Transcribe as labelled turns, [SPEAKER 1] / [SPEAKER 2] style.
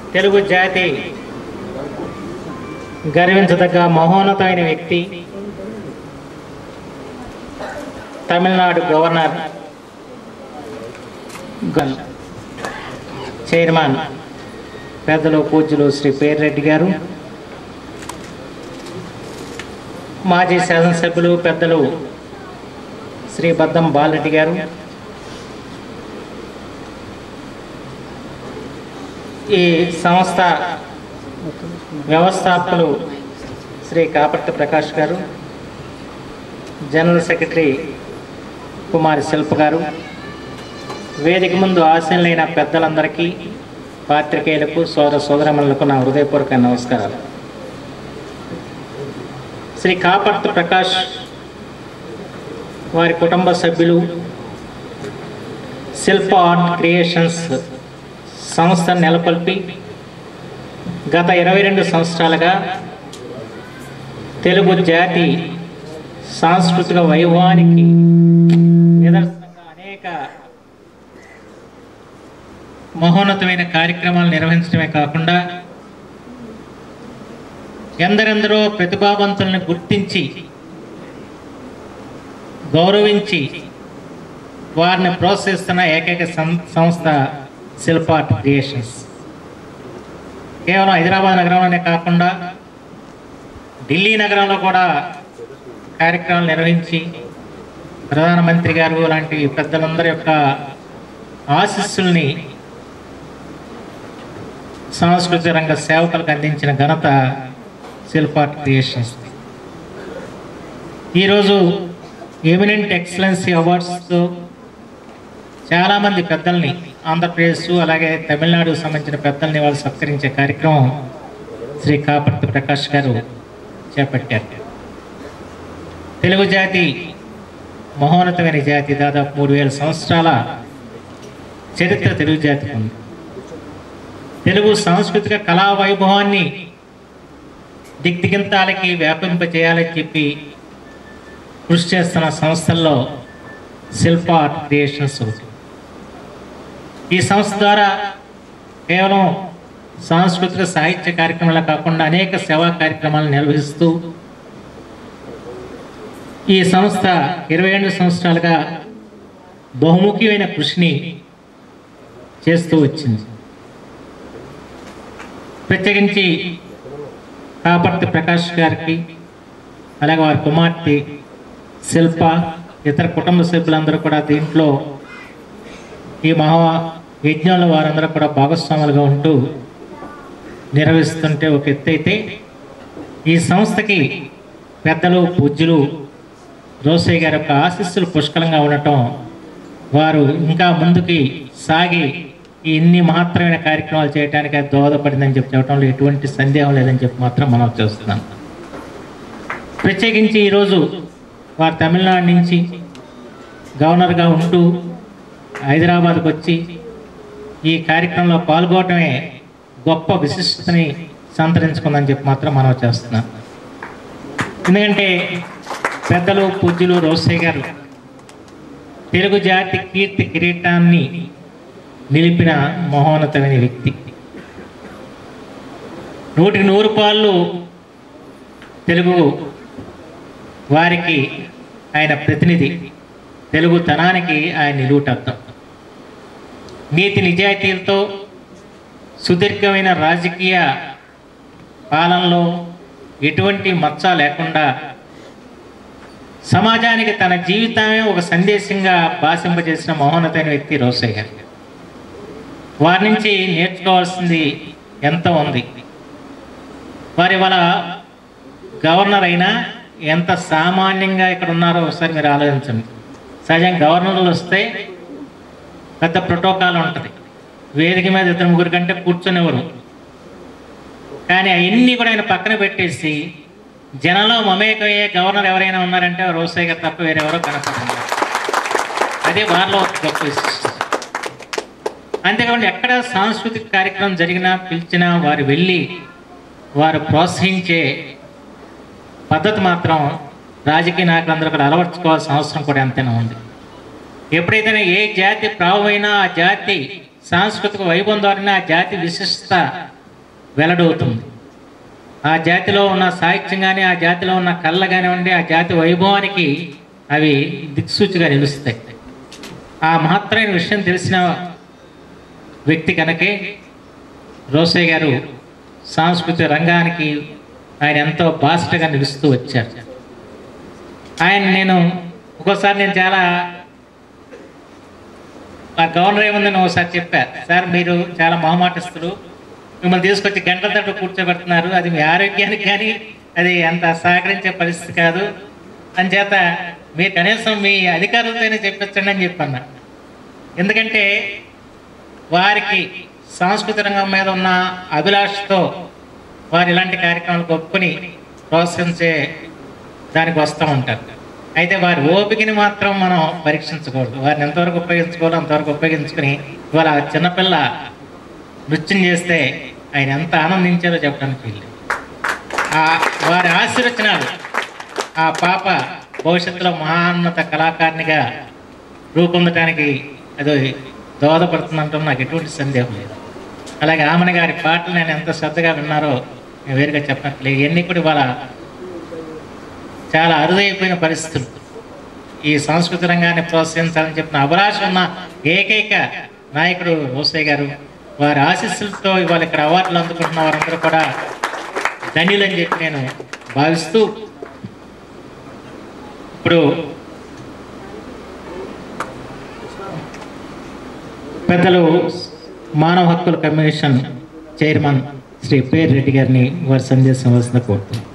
[SPEAKER 1] తెలుగు జాతి గర్వించదగ్గ మహోన్నతమైన వ్యక్తి తమిళనాడు గవర్నర్ గన్ చైర్మన్ పెద్దలు పూజ్యులు శ్రీ పేర్రెడ్డి గారు మాజీ శాసనసభ్యులు పెద్దలు శ్రీ బద్దం బాలరెడ్డి గారు ఈ సంస్థ వ్యవస్థాపకులు శ్రీ కాపర్తి ప్రకాష్ గారు జనరల్ సెక్రటరీ కుమారి శిల్ప గారు వేదిక ముందు ఆశీనులైన పెద్దలందరికీ పాత్రికేయులకు సోదర సోదరమణులకు నా హృదయపూర్వక నమస్కారాలు శ్రీ కాపర్తి ప్రకాష్ వారి కుటుంబ సభ్యులు శిల్ప ఆర్ట్ క్రియేషన్స్ సంస్థను నెలకొల్పి గత ఇరవై రెండు సంవత్సరాలుగా తెలుగు జాతి సాంస్కృతిక వైభవానికి నిదర్శనంగా అనేక మహోన్నతమైన కార్యక్రమాలు నిర్వహించడమే కాకుండా ఎందరెందరో ప్రతిభావంతులను గుర్తించి గౌరవించి వారిని ప్రోత్సహిస్తున్న ఏకైక సం- సంస్థ శిల్ప ఆర్ట్ క్రియేషన్స్ కేవలం హైదరాబాద్ నగరంలోనే కాకుండా ఢిల్లీ నగరంలో కూడా కార్యక్రమాలు నిర్వహించి ప్రధానమంత్రి గారు లాంటి పెద్దలందరి యొక్క ఆశీస్సుల్ని సాంస్కృతిక రంగ సేవకులకు అందించిన ఘనత శిల్ప ఆర్ట్ క్రియేషన్స్ ఈరోజు ఎమినెంట్ ఎక్సలెన్సీ అవార్డ్స్తో చాలామంది పెద్దల్ని ఆంధ్రప్రదేశ్ అలాగే తమిళనాడుకు సంబంధించిన పెద్దల్ని వాళ్ళు సత్కరించే కార్యక్రమం శ్రీ కాపర్తి ప్రకాష్ గారు చేపట్టారు తెలుగు జాతి మహోన్నతమైన జాతి దాదాపు మూడు వేల సంవత్సరాల చరిత్ర తెలుగు జాతికి ఉంది తెలుగు సాంస్కృతిక కళా వైభవాన్ని దిగ్దిగంతాలకి వ్యాపింపజేయాలని చెప్పి కృషి చేస్తున్న సంస్థల్లో శిల్ప ఆర్ట్ క్రియేషన్స్ ఒకటి ఈ సంస్థ ద్వారా కేవలం సాంస్కృతిక సాహిత్య కార్యక్రమాలు కాకుండా అనేక సేవా కార్యక్రమాలు నిర్వహిస్తూ ఈ సంస్థ ఇరవై ఏడు సంవత్సరాలుగా బహుముఖ్యమైన కృషిని చేస్తూ వచ్చింది ప్రత్యేకించి కాపర్తి ప్రకాష్ గారికి అలాగే వారి కుమార్తె శిల్ప ఇతర కుటుంబ సభ్యులందరూ కూడా దీంట్లో ఈ మహా యజ్ఞంలో వారందరూ కూడా భాగస్వాములుగా ఉంటూ నిర్వహిస్తుంటే ఒక ఎత్తు అయితే ఈ సంస్థకి పెద్దలు పూజ్యులు రోసయ్య గారి యొక్క ఆశీస్సులు పుష్కలంగా ఉండటం వారు ఇంకా ముందుకి సాగి ఈ ఇన్ని మహత్తరమైన కార్యక్రమాలు చేయడానికి అది దోహదపడిందని చెప్పి చెప్పడంలో ఎటువంటి సందేహం లేదని చెప్పి మాత్రం మనం చూస్తున్నాం ప్రత్యేకించి ఈరోజు వారు తమిళనాడు నుంచి గవర్నర్గా ఉంటూ హైదరాబాద్కు వచ్చి ఈ కార్యక్రమంలో పాల్గొనడమే గొప్ప విశిష్టతని సంతరించుకుందని చెప్పి మాత్రం మనం చేస్తున్నాం ఎందుకంటే పెద్దలు పూజ్యులు రోసయ్య గారు తెలుగు జాతి కీర్తి కిరీటాన్ని నిలిపిన మహోన్నతమైన వ్యక్తి నూటికి నూరు పాళ్ళు తెలుగు వారికి ఆయన ప్రతినిధి తెలుగు తనానికి ఆయన నిలువుటద్దం నీతి నిజాయితీలతో సుదీర్ఘమైన రాజకీయ పాలనలో ఎటువంటి మచ్చ లేకుండా సమాజానికి తన జీవితమే ఒక సందేశంగా భాషింపజేసిన మహోన్నతమైన వ్యక్తి రోసయ్య గారు వారి నుంచి నేర్చుకోవాల్సింది ఎంతో ఉంది వారి వాళ్ళ గవర్నర్ అయినా ఎంత సామాన్యంగా ఇక్కడ ఉన్నారో ఒకసారి మీరు ఆలోచించండి సహజంగా గవర్నర్లు వస్తే పెద్ద ప్రోటోకాల్ ఉంటుంది వేదిక మీద ఇద్దరు ముగ్గురు కంటే కూర్చునేవారు కానీ అవన్నీ కూడా ఆయన పక్కన పెట్టేసి జనంలో మమేకమయ్యే గవర్నర్ ఎవరైనా ఉన్నారంటే రోసయ్య గారు తప్ప వేరెవరో కనపడండి అదే వారిలో ఒక గొప్ప విశిష్టత అంతేకాకుండా ఎక్కడ సాంస్కృతిక కార్యక్రమం జరిగినా పిలిచినా వారు వెళ్ళి వారు ప్రోత్సహించే పద్ధతి మాత్రం రాజకీయ నాయకులందరూ కూడా అలవర్చుకోవాల్సిన అవసరం కూడా ఎంతైనా ఉంది ఎప్పుడైతే ఏ జాతి ప్రావమైనా ఆ జాతి సాంస్కృతిక వైభవం ద్వారా ఆ జాతి విశిష్టత వెల్లడవుతుంది ఆ జాతిలో ఉన్న సాహిత్యం కానీ ఆ జాతిలో ఉన్న కళ్ళ కానివ్వండి ఆ జాతి వైభవానికి అవి దిక్సూచిగా నిలుస్తాయి ఆ మహత్తరమైన విషయం తెలిసిన వ్యక్తి కనుకే రోసయ్య గారు సాంస్కృతిక రంగానికి ఆయన ఎంతో బాస్టగా నిలుస్తూ వచ్చారు ఆయన నేను ఒక్కోసారి నేను చాలా ఆ గవర్నర్ ఏముందని ఒకసారి చెప్పా సార్ మీరు చాలా మొహమాటస్తులు మిమ్మల్ని తీసుకొచ్చి గంటల తట్టు కూర్చోబెడుతున్నారు అది మీ ఆరోగ్యానికి కానీ అది అంత సహకరించే పరిస్థితి కాదు అంచేత మీరు కనీసం మీ అధికారులతోనే చెప్పించండి అని చెప్పన్నా ఎందుకంటే వారికి సాంస్కృతిక రంగం మీద ఉన్న అభిలాషతో వారు ఇలాంటి కార్యక్రమాలకు ఒప్పుకొని ప్రోత్సహించే దానికి వస్తూ ఉంటారు అయితే వారి ఓపికని మాత్రం మనం పరీక్షించకూడదు వారిని ఎంతవరకు ఉపయోగించుకోవాలో అంతవరకు ఉపయోగించుకుని ఇవాళ ఆ చిన్నపిల్ల నృత్యం చేస్తే ఆయన ఎంత ఆనందించారో చెప్పడానికి వీలు ఆ వారి ఆశీర్వచనాలు ఆ పాప భవిష్యత్తులో మహాన్నత కళాకారిణిగా రూపొందటానికి అది దోహదపడుతుందంటే నాకు ఎటువంటి సందేహం లేదు అలాగే ఆమెన గారి పాటలు నేను ఎంత శ్రద్ధగా విన్నారో నేను వేరుగా చెప్పట్లేదు ఇవన్నీ కూడా ఇవాళ చాలా అరుదైపోయిన పరిస్థితులు ఈ సంస్కృతి రంగాన్ని ప్రోత్సహించాలని చెప్పిన అభిలాష ఉన్న ఏకైక నాయకుడు రోసయ్య గారు వారి ఆశీస్సులతో ఇవాళ ఇక్కడ అవార్డులు అందుకుంటున్న వారందరూ కూడా ధన్యులని చెప్పి నేను భావిస్తూ ఇప్పుడు పెద్దలు మానవ హక్కుల కమిషన్ చైర్మన్ శ్రీ పేరు రెడ్డి గారిని వారి సందేశం వలసిన కోరుతున్నాను